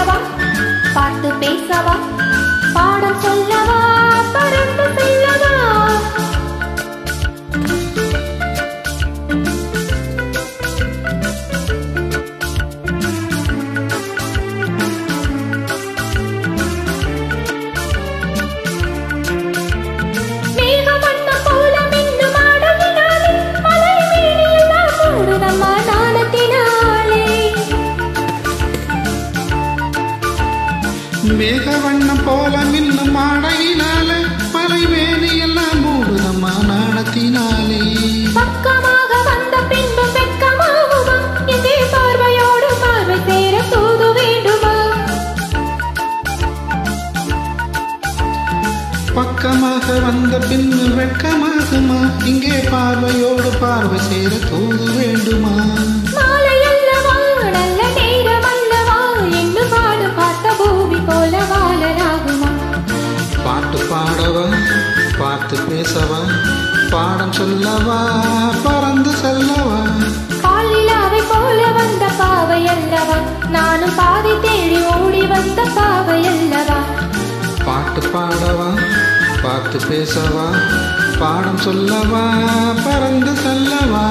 பாடவா பார்த்து பேசவா பாடம் சொல்லவா பறந்து செல்லவா மேகவண்ணம் போல மின்னும் ஆடையினாலே மலை மேனியெல்லாம் மூடுதம்மா நாணத்தினாலே மேக வண்ணம் போல மின்னும் ஆடையினால மலை வேணி எல்லாம் மூடுதம்மா நாணத்தினாலே பக்கமாக வந்த பின்பும் வெட்கமாகுமா எங்கே பார்வையோடு பார்வை சேர தூது வேண்டுமா பக்கமாக வந்த பின்னு வெட்கமாகுமா இங்கே பார்வையோடு பார்வை சேர தூது வேண்டுமா மாலை அல்லவா நல்ல நேரம் அல்லவா என்று பாடு பார்த்த பூமி போல வாழலாகுமா பாட்டு பாடவா பார்த்து பேசவா பாடம் சொல்லவா பறந்து செல்லவா காலிலாவை போல வந்த பாவை அல்லவா நானும் பாதை தேடி ஓடி வந்த பாவை அல்லவா பாட்டு பாடவா பார்த்து பேசவா பாடம் சொல்லவா பறந்து செல்லவா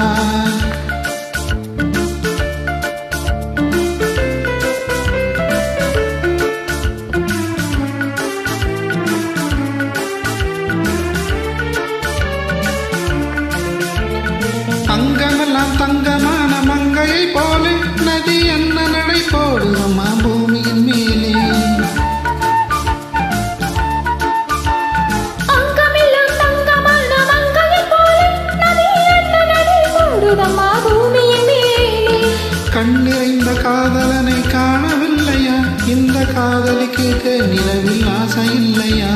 அங்கமெல்லாம் தங்கமான மங்கையை போல நதி என்ன நடை போடுதம்மா பூமியின் மேலே அங்கமெல்லாம் தங்கமான மங்கையை போல நதி என்ன நடை போடுதம்மா பூமியின் மேலே கண்ணிறைந்த காதலனை காணவில்லையா இந்த காதலிக்கு நிலவில் ஆசை இல்லையா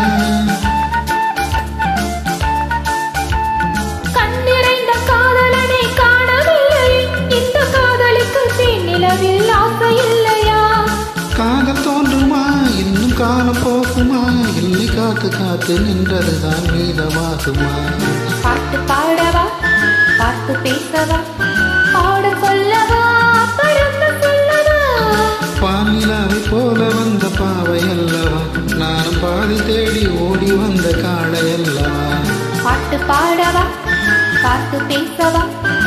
கண்ணிறைந்த காதலனை காணவில்லை இந்த காதலுக்கு நிலவில் ஆசை இல்லையா காதல் தோன்றுமா இன்னும் காலம் போகுமா இல்லை காத்து காத்து நின்றதுதான் மீதமாகுமா பாட்டு பாடவா பார்த்து பேசவா பாட சொல்லவா பறந்து சொல்லவா பாலிலாவை போல வந்த பாவை அல்லவா நானும் பாதி தேடி ஓடி வந்த காடை அல்லவா பாட்டு பாடவா பார்த்து பேசவா